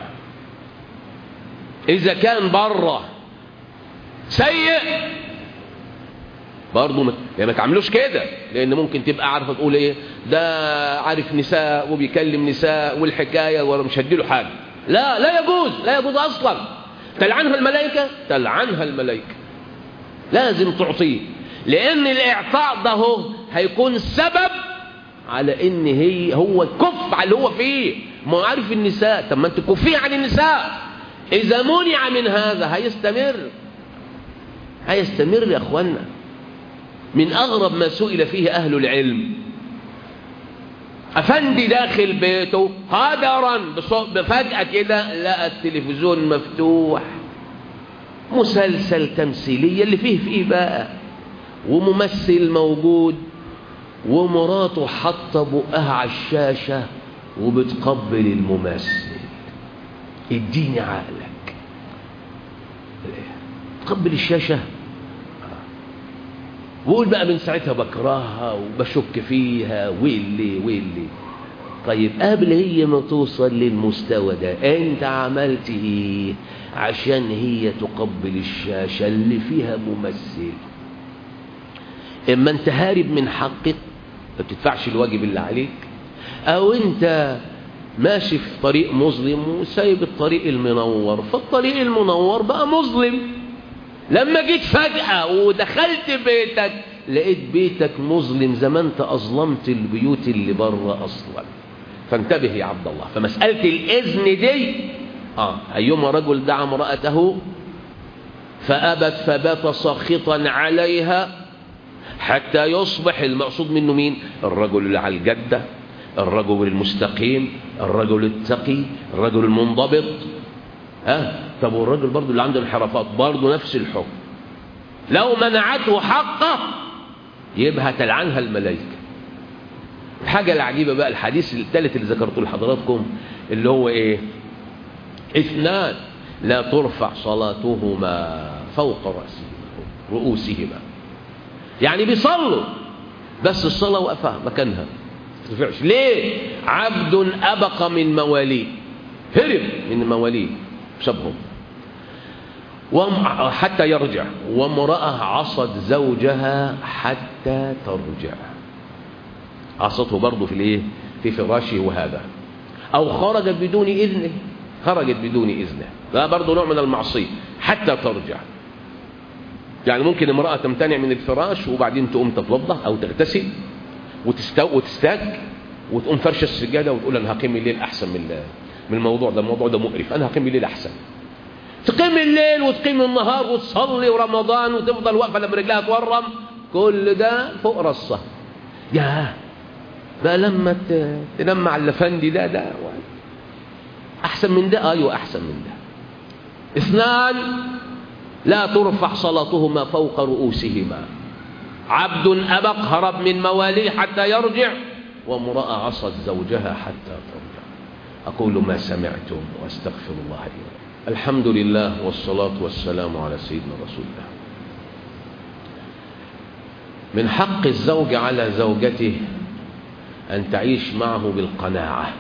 اذا كان بره سيء برضه ما يعني ما تعملوش كده لان ممكن تبقى عارفه تقول ايه ده عارف نساء وبيكلم نساء والحكايه وانا مش هديله حاجه لا لا يجوز لا يجوز اصلا تلعنها الملائكه تلعنها الملائكه لازم تعطيه لان الاعطاء ده هو هيكون سبب على ان هي هو كف على اللي هو فيه ما هو عارف النساء طب ما انت كفيه عن النساء اذا منع من هذا هيستمر هيستمر يا اخوانا من اغرب ما سئل فيه اهل العلم افندي داخل بيته قدرا بفجأة كده لقى التلفزيون مفتوح مسلسل تمثيلية اللي فيه فيه بقى وممثل موجود ومراته حاطه بقها على الشاشة وبتقبل الممثل اديني عقلك تقبل الشاشة وقول بقى من ساعتها بكرهها وبشك فيها واللي واللي طيب قبل هي ما توصل للمستوى ده انت عملت ايه عشان هي تقبل الشاشة اللي فيها ممثل اما انت هارب من حقك ما بتدفعش الواجب اللي عليك او انت ماشي في طريق مظلم وسايب الطريق المنور فالطريق المنور بقى مظلم لما جيت فجأة ودخلت بيتك لقيت بيتك مظلم زي ما انت أظلمت البيوت اللي بره أصلا فانتبه يا عبد الله فمسألة الإذن دي آه أيما رجل دعا امرأته فأبت فبات ساخطا عليها حتى يصبح المقصود منه مين الرجل اللي على الجدة الرجل المستقيم الرجل التقي الرجل المنضبط ها طب والراجل برضه اللي عنده انحرافات برضه نفس الحكم لو منعته حقه يبقى هتلعنها الملائكه الحاجة العجيبة بقى الحديث الثالث اللي ذكرته لحضراتكم اللي هو ايه اثنان لا ترفع صلاتهما فوق رأسهما رؤوسهما يعني بيصلوا بس الصلاة واقفة مكانها ترفعش ليه عبد أبق من مواليه هرب من مواليه بسببهم حتى يرجع وامرأة عصت زوجها حتى ترجع عصته برضه في الايه في فراشه وهذا او خرجت بدون اذنه خرجت بدون اذنه ده برضه نوع من المعصيه حتى ترجع يعني ممكن امراه تمتنع من الفراش وبعدين تقوم تتوضا او تغتسل وتستو وتستاك وتقوم فرشه السجاده وتقول انا هقيم الليل احسن من من الموضوع ده الموضوع ده مقرف انا هقيم الليل احسن تقيم الليل وتقيم النهار وتصلي ورمضان وتفضل واقفه لما رجلها تورم كل ده فوق راسها يا بقى لما تنام على الافندي ده ده احسن من ده ايوه احسن من ده اثنان لا ترفع صلاتهما فوق رؤوسهما عبد أبق هرب من مواليه حتى يرجع وامرأة عصت زوجها حتى ترجع أقول ما سمعتم وأستغفر الله لي الحمد لله والصلاة والسلام على سيدنا رسول الله من حق الزوج على زوجته أن تعيش معه بالقناعة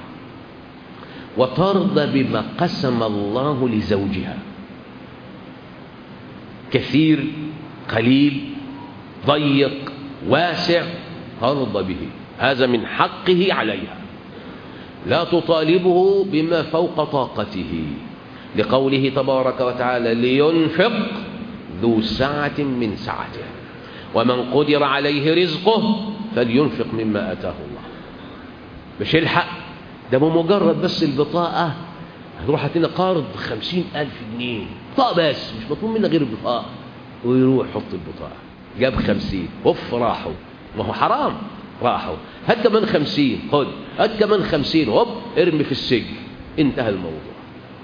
وترضى بما قسم الله لزوجها كثير قليل ضيق واسع ترضى به هذا من حقه عليها لا تطالبه بما فوق طاقته لقوله تبارك وتعالى لينفق ذو سعة من سعته ومن قدر عليه رزقه فلينفق مما أتاه الله مش يلحق ده بمجرد بس البطاقة هتروح هتنا قرض خمسين ألف جنيه بطاقة بس مش مطلوب منها غير البطاقة ويروح يحط البطاقة جاب خمسين هف راحوا ما هو حرام راحوا هات كمان خمسين خد هات كمان خمسين هوب ارمي في السجن انتهى الموضوع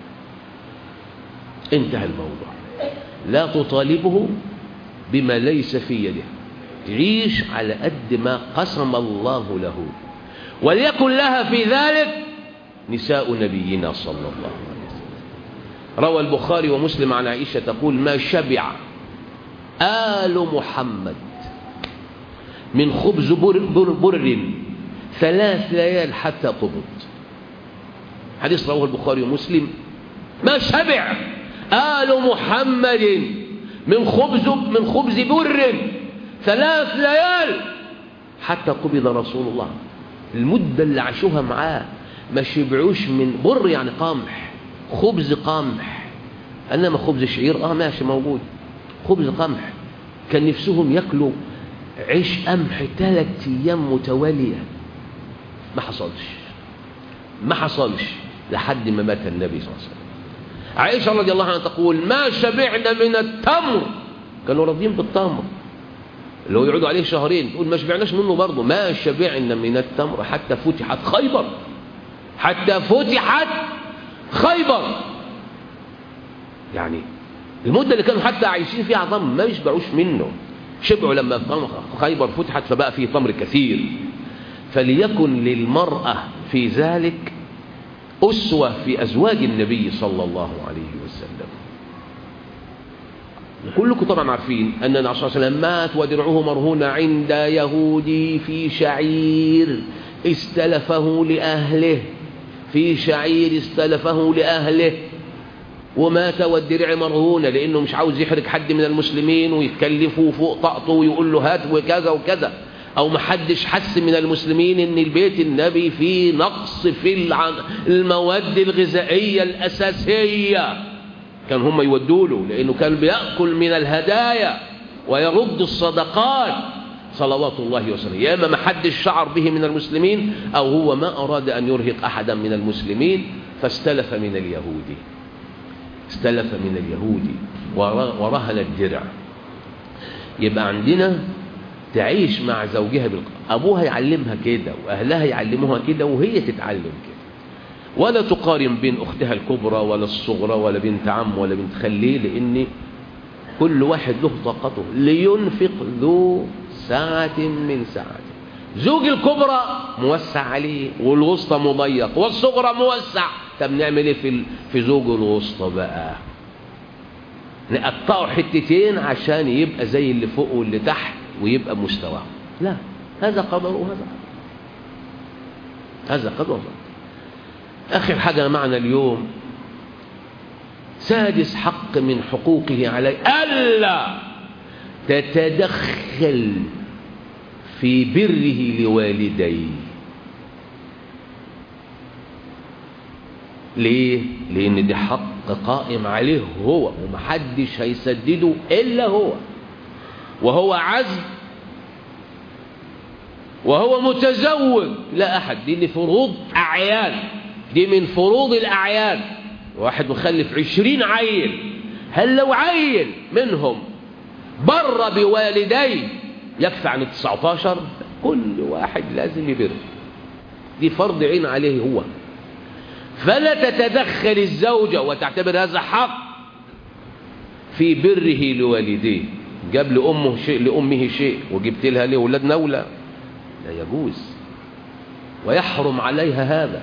انتهى الموضوع لا تطالبه بما ليس في يده تعيش على قد ما قسم الله له وليكن لها في ذلك نساء نبينا صلى الله عليه وسلم روى البخاري ومسلم عن عائشة تقول ما شبع آل محمد من خبز بر, بر, بر ثلاث ليال حتى قبض حديث رواه البخاري ومسلم ما شبع آل محمد من خبز من خبز بر ثلاث ليال حتى قبض رسول الله المدة اللي عاشوها معاه ما شبعوش من بر يعني قمح خبز قمح انما خبز شعير اه ماشي موجود خبز قمح كان نفسهم ياكلوا عيش قمح ثلاث ايام متواليه ما حصلش ما حصلش لحد ما مات النبي صلى الله عليه وسلم عائشة رضي الله عنها تقول ما شبعنا من التمر كانوا راضيين بالتمر اللي هو يقعدوا عليه شهرين تقول ما شبعناش منه برضه ما شبعنا من التمر حتى فتحت خيبر حتى فتحت خيبر يعني المدة اللي كانوا حتى عايشين فيها تمر ما يشبعوش منه شبعوا لما خيبر فتحت فبقى فيه تمر كثير فليكن للمرأة في ذلك أسوة في أزواج النبي صلى الله عليه وسلم كلكم طبعا عارفين أن النبي صلى الله عليه وسلم مات ودرعه مرهون عند يهودي في شعير استلفه لأهله في شعير استلفه لأهله ومات والدرع مرهونة لأنه مش عاوز يحرق حد من المسلمين ويتكلفوا فوق طاقته ويقول له هات وكذا وكذا أو محدش حس من المسلمين إن البيت النبي فيه نقص في المواد الغذائية الأساسية كان هم يودوا له لأنه كان بيأكل من الهدايا ويرد الصدقات صلوات الله وسلم يا إما ما حدش شعر به من المسلمين أو هو ما أراد أن يرهق أحدا من المسلمين فاستلف من اليهودي استلف من اليهودي ورهن الدرع يبقى عندنا تعيش مع زوجها بالق... أبوها يعلمها كده وأهلها يعلموها كده وهي تتعلم كده ولا تقارن بين أختها الكبرى ولا الصغرى ولا بنت عم ولا بنت خليه لأن كل واحد له طاقته لينفق ذو ساعة من ساعته زوج الكبرى موسع عليه والوسطى مضيق والصغرى موسع طب نعمل ايه في في زوج الوسطى بقى نقطعه حتتين عشان يبقى زي اللي فوق واللي تحت ويبقى مستواه لا هذا قدر وهذا هذا قدر وهذا آخر حاجة معنا اليوم سادس حق من حقوقه علي ألا تتدخل في بره لوالديه ليه؟ لأن دي حق قائم عليه هو ومحدش هيسدده إلا هو وهو عزم وهو متزوج لا أحد دي اللي فروض أعيان دي من فروض الأعيان واحد مخلف عشرين عيل هل لو عيل منهم بر بوالديه يكفي عن التسعتاشر كل واحد لازم يبر دي فرض عين عليه هو فلا تتدخل الزوجة وتعتبر هذا حق في بره لوالديه جاب لأمه شيء لأمه شيء وجبت لها لأولاد نولة لا يجوز ويحرم عليها هذا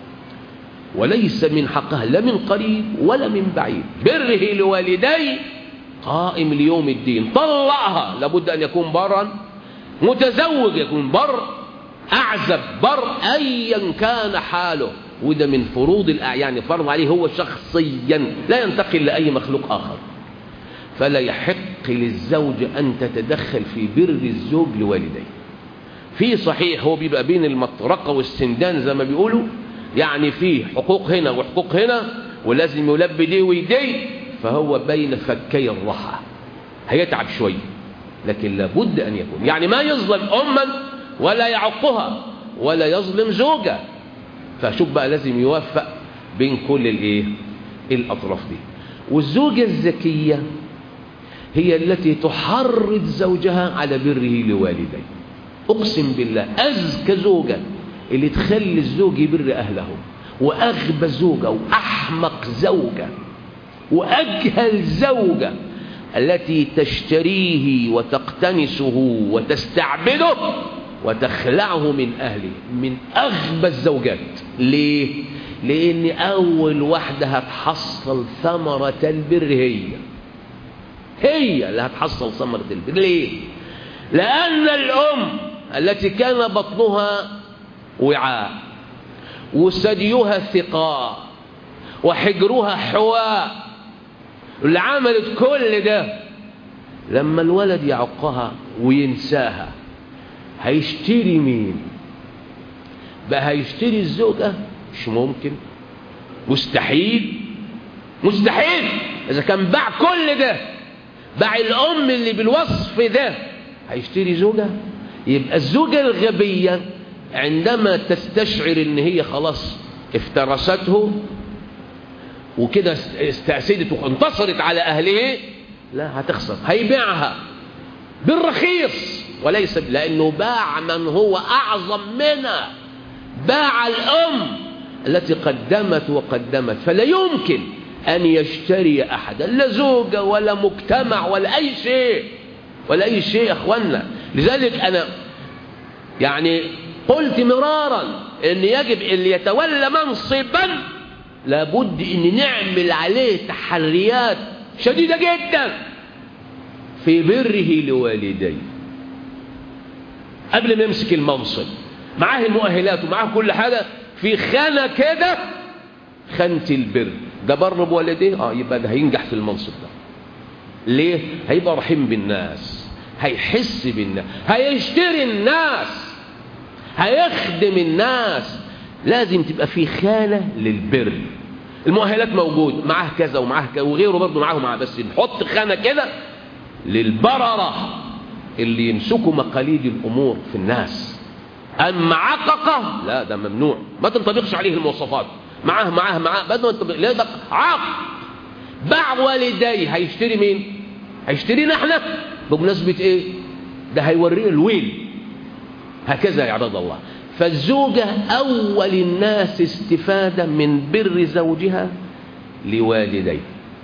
وليس من حقها لا من قريب ولا من بعيد بره لوالديه قائم ليوم الدين طلقها لابد أن يكون برا متزوج يكون بر أعزب بر أيا كان حاله وده من فروض الأعيان فرض عليه هو شخصيا لا ينتقل لأي مخلوق آخر فلا يحق للزوج أن تتدخل في بر الزوج لوالديه في صحيح هو بيبقى بين المطرقة والسندان زي ما بيقولوا يعني في حقوق هنا وحقوق هنا ولازم يلبي دي ويدي فهو بين فكي الرحى هيتعب شوية لكن لابد أن يكون يعني ما يظلم أما ولا يعقها ولا يظلم زوجة فشوف بقى لازم يوفق بين كل الايه الأطراف دي والزوجة الذكية هي التي تحرض زوجها على بره لوالديه أقسم بالله أزكى زوجة اللي تخلي الزوج يبر أهله وأغبى زوجة وأحمق زوجة وأجهل زوجة التي تشتريه وتقتنسه وتستعبده وتخلعه من أهله من أغبى الزوجات ليه؟ لأن أول واحدة هتحصل ثمرة البر هي هي اللي هتحصل ثمرة البر ليه؟ لأن الأم التي كان بطنها وعاء وثديها ثقاء وحجرها حواء اللي عملت كل ده لما الولد يعقها وينساها هيشتري مين بقى هيشتري الزوجة مش ممكن مستحيل مستحيل إذا كان باع كل ده باع الأم اللي بالوصف ده هيشتري زوجة يبقى الزوجة الغبية عندما تستشعر ان هي خلاص افترسته وكده استأسدت وانتصرت على أهله لا هتخسر هيبيعها بالرخيص وليس لأنه باع من هو أعظم منها باع الأم التي قدمت وقدمت فلا يمكن أن يشتري أحدا لا زوجة ولا مجتمع ولا أي شيء ولا أي شيء يا أخوانا لذلك أنا يعني قلت مرارا أن يجب أن يتولى منصبا لابد أن نعمل عليه تحريات شديدة جدا في بره لوالديه قبل ما يمسك المنصب معاه المؤهلات ومعاه كل حاجة في خانة كده خانة البر ده بر بوالديه اه يبقى ده هينجح في المنصب ده ليه هيبقى رحيم بالناس هيحس بالناس هيشتري الناس هيخدم الناس لازم تبقى في خانة للبر المؤهلات موجود معاه كذا ومعاه كذا وغيره برضه معاه معاه بس نحط خانة كده للبررة اللي يمسكوا مقاليد الأمور في الناس أما عققة لا ده ممنوع ما تنطبقش عليه المواصفات معاه معاه معاه بدنا ننطبق لا ده عاق باع والديه هيشتري مين هيشترينا احنا بمناسبة ايه ده هيوريه الويل هكذا يا عباد الله فالزوجة أول الناس استفادة من بر زوجها لوالديه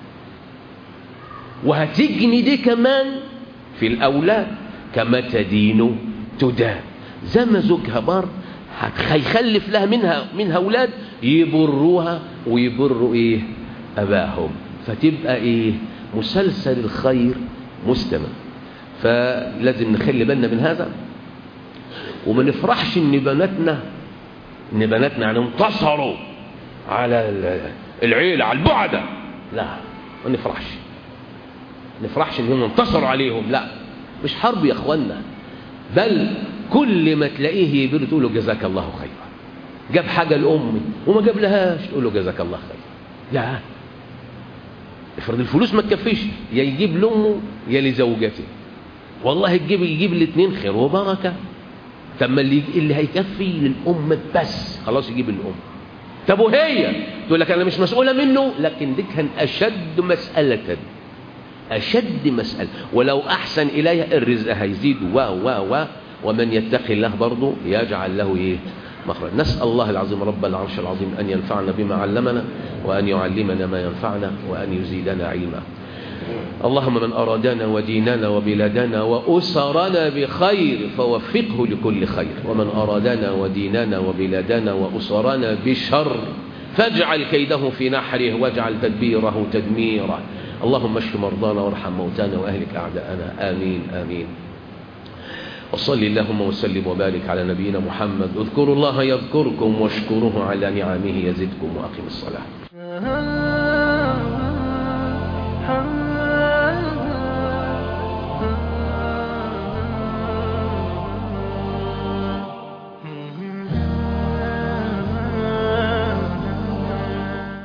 وهتجني دي كمان في الأولاد كما تدين تدان زي ما زوجها بار هيخلف لها منها منها أولاد يبروها ويبروا إيه أباهم فتبقى إيه مسلسل الخير مستمر فلازم نخلي بالنا من هذا وما نفرحش ان بناتنا ان بناتنا يعني انتصروا على العيله على البعده لا ما نفرحش نفرحش انهم انتصروا عليهم لا مش حرب يا اخوانا بل كل ما تلاقيه يبر تقول له جزاك الله خيرا جاب حاجه لامي وما جاب لهاش تقول له جزاك الله خيرا لا افرض الفلوس ما تكفيش يا يجيب لامه يا لزوجته والله تجيب يجيب الاثنين خير وبركه طب ما اللي اللي هيكفي للام بس خلاص يجيب الام طب وهي تقول لك انا مش مسؤوله منه لكن دي كان اشد مساله اشد مساله ولو احسن اليها الرزق هيزيد و و و ومن يتقي الله برضه يجعل له ايه مخرج نسال الله العظيم رب العرش العظيم ان ينفعنا بما علمنا وان يعلمنا ما ينفعنا وان يزيدنا علما اللهم من أرادنا وديننا وبلادنا وأسرنا بخير فوفقه لكل خير ومن أرادنا وديننا وبلادنا وأسرنا بشر فاجعل كيده في نحره واجعل تدبيره تدميره اللهم اشف مرضانا وارحم موتانا وأهلك أعداءنا آمين آمين وصل اللهم وسلم وبارك على نبينا محمد اذكروا الله يذكركم واشكروه على نعمه يزدكم وأقم الصلاة